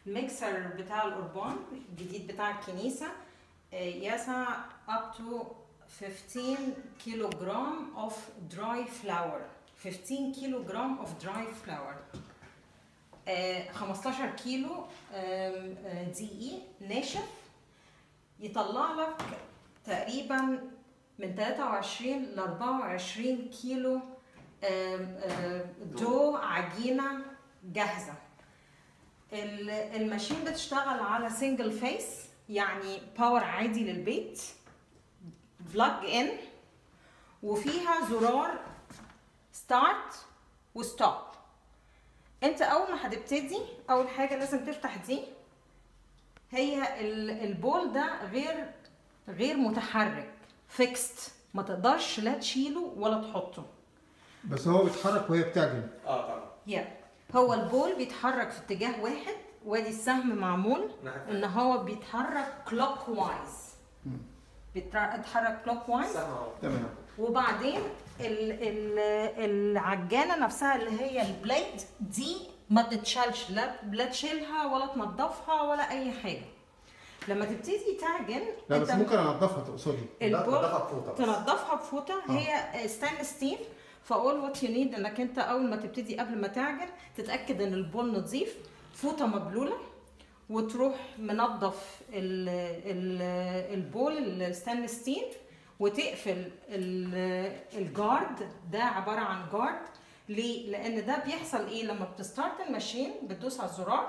الميكسر بتاع القربان الجديد بتاع الكنيسة آه، يسع up to 15 كيلو جرام of dry flour 15 كيلو جرام of dry flour آه، 15 كيلو آم، آه، دقيق ناشف يطلع لك تقريبا من 23 ل 24 كيلو آم، آم، دو عجينه جاهزه ال- الماشين بتشتغل على سنجل فيس يعني باور عادي للبيت بلاج ان وفيها زرار ستارت وستوب انت اول ما هتبتدي اول حاجه لازم تفتح دي هي ال- البول ده غير غير متحرك فيكست ما تقدرش لا تشيله ولا تحطه بس هو بيتحرك وهي بتعجن اه طبعا يا هو البول بيتحرك في اتجاه واحد وادي السهم معمول نعم. ان هو بيتحرك كلوك وايز بيتحرك كلوك وايز سهم اهو تمام وبعدين ال ال العجانه نفسها اللي هي البليد دي ما تتشالش لا لا تشيلها ولا تنضفها ولا اي حاجه لما تبتدي تعجن لا بس ممكن انضفها تقصدي البول نضفها بفوطة بس. تنضفها بفوطه هي ستانلس ستيل فاول وات يو نيد انك انت اول ما تبتدي قبل ما تعجن تتاكد ان البول نظيف فوطه مبلوله وتروح منظف ال ال البول الستانلس ستيل وتقفل ال- الجارد ده عباره عن جارد ليه؟ لان ده بيحصل ايه لما بتستارت الماشين بتدوس على الزرار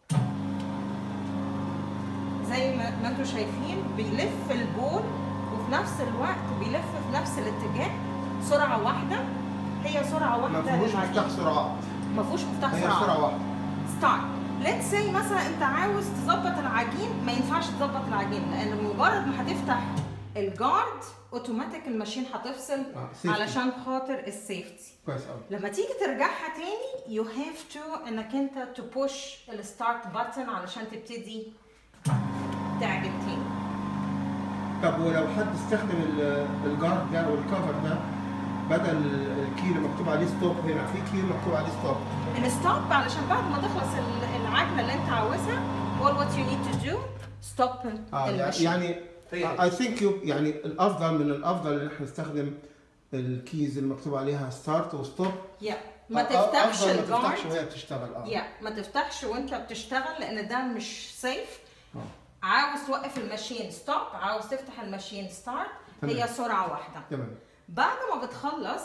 زي ما ما انتم شايفين بيلف البول وفي نفس الوقت بيلف في نفس الاتجاه سرعه واحده هي سرعه واحده ما فيهوش للعجين. مفتاح سرعات ما فيهوش مفتاح هي سرعه سرعه واحده ستارت ليتس سي مثلا انت عاوز تظبط العجين ما ينفعش تظبط العجين لان مجرد ما هتفتح الجارد اوتوماتيك الماشين هتفصل آه، safety. علشان خاطر السيفتي كويس قوي لما تيجي ترجعها تاني يو هاف تو انك انت تو بوش الستارت باتن علشان تبتدي تعجن تاني طب ولو حد استخدم ال- الجارد ده والكفر ده بدل الكيلو مكتوب عليه ستوب هنا في كيلو مكتوب عليه ستوب الستوب علشان بعد ما تخلص ال- العجنه اللي انت عاوزها all what you need to do stop اه الماشين يعني هي- اي ثينك يو يعني الافضل من الافضل ان احنا نستخدم الكيز اللي مكتوب عليها ستارت وستوب يا ما تفتحش افضل ما تفتحش الجارد وهي بتشتغل اه يا ما تفتحش وانت بتشتغل لان ده مش سيف آه. عاوز توقف الماشين ستوب عاوز تفتح الماشين ستارت هي تمام. سرعه واحده تمام بعد ما بتخلص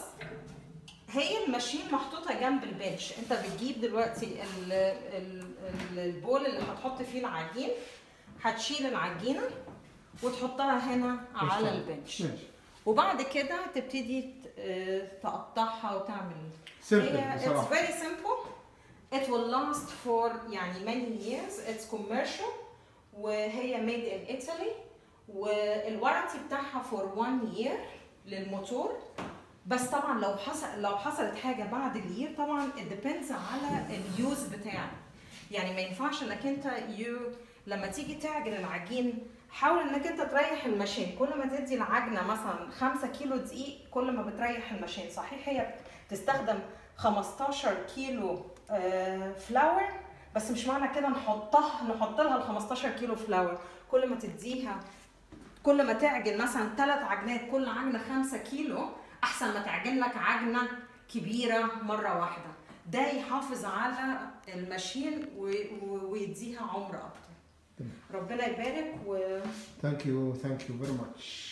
هي الماشين محطوطه جنب البنش انت بتجيب دلوقتي ال ال ال البول اللي هتحط فيه العجين هتشيل العجينه وتحطها هنا على ماشي. البنش ماشي وبعد كده تبتدي ت- آه، تقطعها وتعمل سيمبل هي it's بصراحه very simple it will last for يعني many years it's commercial وهي made in Italy والورنتي بتاعها for one year للموتور بس طبعا لو حصل لو حصلت حاجه بعد الير طبعا it depends على اليوز بتاعك يعني ما ينفعش انك انت يو لما تيجي تعجن العجين حاول انك انت تريح الماشين كل ما تدي العجنه مثلا 5 كيلو دقيق كل ما بتريح الماشين صحيح هي بتستخدم 15 كيلو آه، فلاور بس مش معنى كده نحطها نحط لها ال 15 كيلو فلاور كل ما تديها كل ما تعجن مثلا ثلاث عجنات كل عجنه 5 كيلو احسن ما تعجن لك عجنه كبيره مره واحده ده يحافظ على الماشين و- و- ويديها عمر اكتر ربنا يبارك و ثانك يو ثانك يو فيري ماتش